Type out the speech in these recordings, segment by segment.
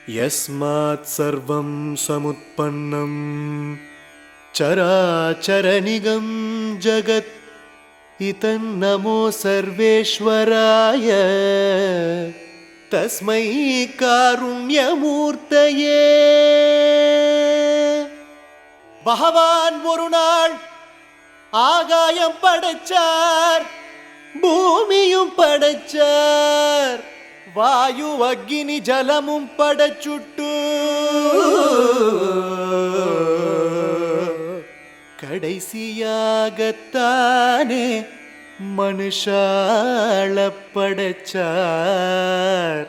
यस्मात् सर्वं समुत्पन्नं चराचरनिगं जगत् इतन्नमो सर्वेश्वराय तस्मै कारुण्यमूर्तये பகவான் ஒரு நாள் ஆகாயம் படைச்சார் பூமியும் படைச்சார் வாயு அக்னி ஜலமும் படைச்சுட்டு கடைசியாகத்தானே மனுஷாள படைச்சார்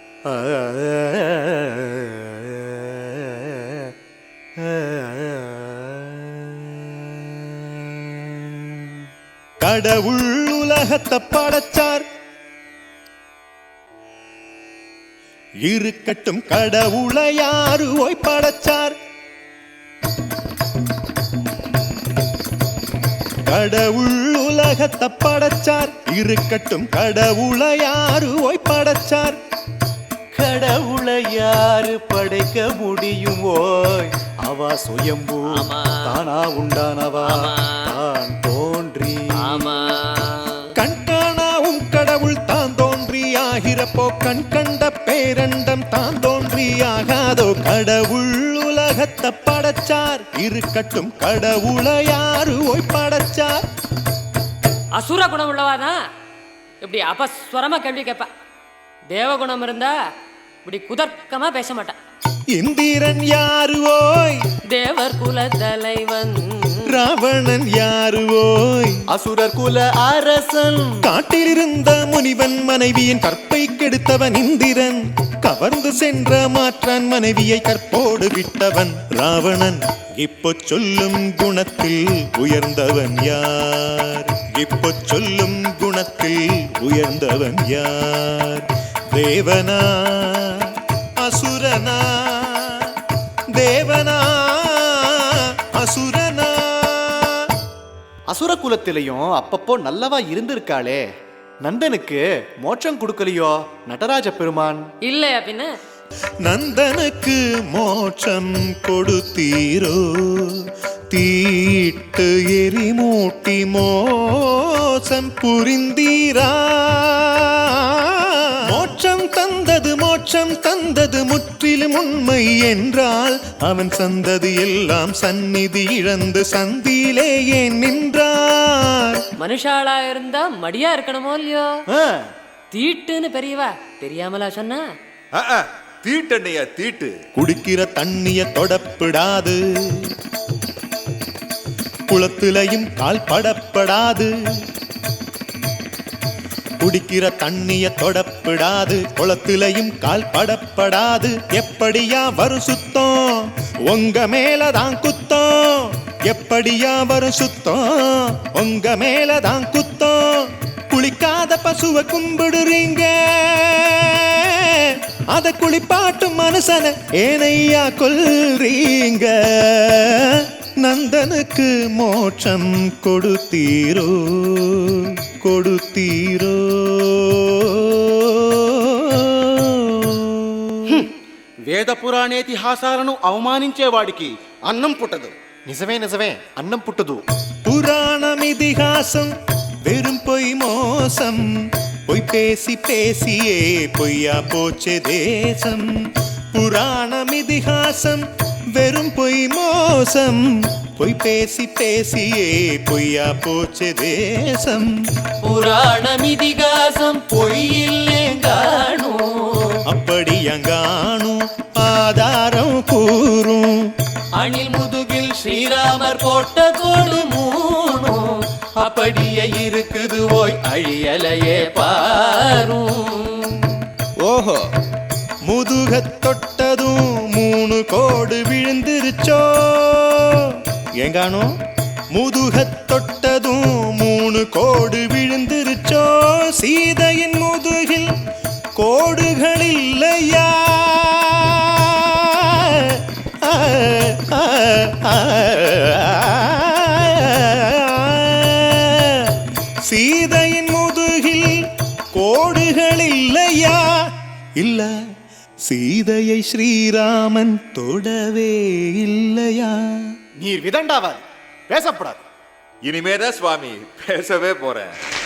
கடவுள் உலகத்தை படைச்சார் இருக்கட்டும் கடவுளை யாரு ஓய் படைச்சார் கடவுள் உலகத்தை படைச்சார் இருக்கட்டும் கடவுளை யாரு ஓய் படைச்சார் கடவுளை யாரு படைக்க முடியும் ஓய் அவா சுயம்பு ஆமா. தானா உண்டானவா ஆமா. தான் தோன்றி ஆமா கண்காணாவும் கடவுள் தான் தோன்றி ஆகிறப்போ கண் கண்ட பேரண்டம் தான் தோன்றி ஆகாதோ கடவுள் உலகத்தை படைச்சார் இருக்கட்டும் கடவுளை யாரு ஓய் படைச்சார் அசுர குணம் உள்ளவாதான் இப்படி அபஸ்வரமா கேள்வி கேட்பா தேவகுணம் இருந்தா இப்படி குதர்க்கமா பேச மாட்டான் இந்திரன் யாரு ஓய் தேவர் குல தலைவன் ராவணன் யாரு ஓய் அசுரர் குல அரசன் காட்டிலிருந்த முனிவன் மனைவியின் கற்பை கெடுத்தவன் இந்திரன் கவர்ந்து சென்ற மாற்றான் மனைவியை கற்போடு விட்டவன் ராவணன் இப்போ சொல்லும் குணத்தில் உயர்ந்தவன் யார் இப்போ சொல்லும் குணத்தில் உயர்ந்தவன் யார் தேவனா அசுரனா தேவனா அசுரனா அசுர குலத்திலையும் அப்பப்போ நல்லவா இருந்திருக்காளே நந்தனுக்கு மோட்சம் கொடுக்கலையோ நடராஜ பெருமான் இல்லையா பின்ன நந்தனுக்கு மோட்சம் கொடுத்தீரோ தீட்டு எரிமூட்டி மோசம் புரிந்தீரா மோட்சம் தந்தது மோட்சம் தந்தது முற்றிலும் உண்மை என்றால் அவன் சந்ததி எல்லாம் சந்நிதி இழந்து சந்தியிலே ஏன் நின்றார் மனுஷாளா இருந்தா மடியா இருக்கணுமோ இல்லையோ ஆ, தீட்டுன்னு பெரியவா தெரியாமலா சொன்னா தீட்டண்ணையா தீட்டு குடிக்கிற தண்ணிய தொடப்பிடாது குளத்திலையும் கால் படப்படாது குடிக்கிற தண்ணிய தொடப்பிடாது குளத்திலையும் கால் படப்படாது எப்படியா வரும் சுத்தம் உங்க மேலதான் குத்தம் எப்படியா வரும் சுத்தம் உங்க மேலதான் குத்தம் குளிக்காத பசுவை கும்பிடுறீங்க அத குளிப்பாட்டும் மனுஷன ஏனையா கொல்றீங்க நந்தனுக்கு மோட்சம் கொடுத்தீரோ கொடுத்தீரோ వేద పురాణేతిహాసాలను అవమానించేవాడికి అన్నం పుట్టదు నిజమే నిజమే అన్నం పుట్టదు புராணம் இதிகாசம் வெறும் பொய் மோசம் பொய் பேசி பேசியே பொய்யா போச்சே தேசம் புராணம் இதிகாசம் வெறும் பொய் மோசம் பொய் பேசி பேசியே பொய்யா போச்சே தேசம் புராணம் இதிகாசம் பொய்யில்லேங்கானோ அப்படி அங்காணும் ஆதாரம் கூறும் அணில் முதுகில் ஸ்ரீராமர் போட்ட கோடு மூணு அப்படியே இருக்குது ஓய் அழியலையே பாரும் ஓஹோ முதுகத் தொட்டதும் மூணு கோடு விழுந்துருச்சோ ஏங்கானோ முதுகத் தொட்டதும் மூணு கோடு விழுந்துருச்சோ சீதையின் முதுகில் கோடுகள் இல்லையா ஆ, ஆ, ஆ, சீதையின் முதுகில் கோடுகள் இல்லையா இல்ல சீதையை சீதையை ஸ்ரீராமன் தொடவே இல்லையா நீர் விதண்டாவாது பேசப்படாது இனிமேதான் சுவாமி பேசவே போறேன்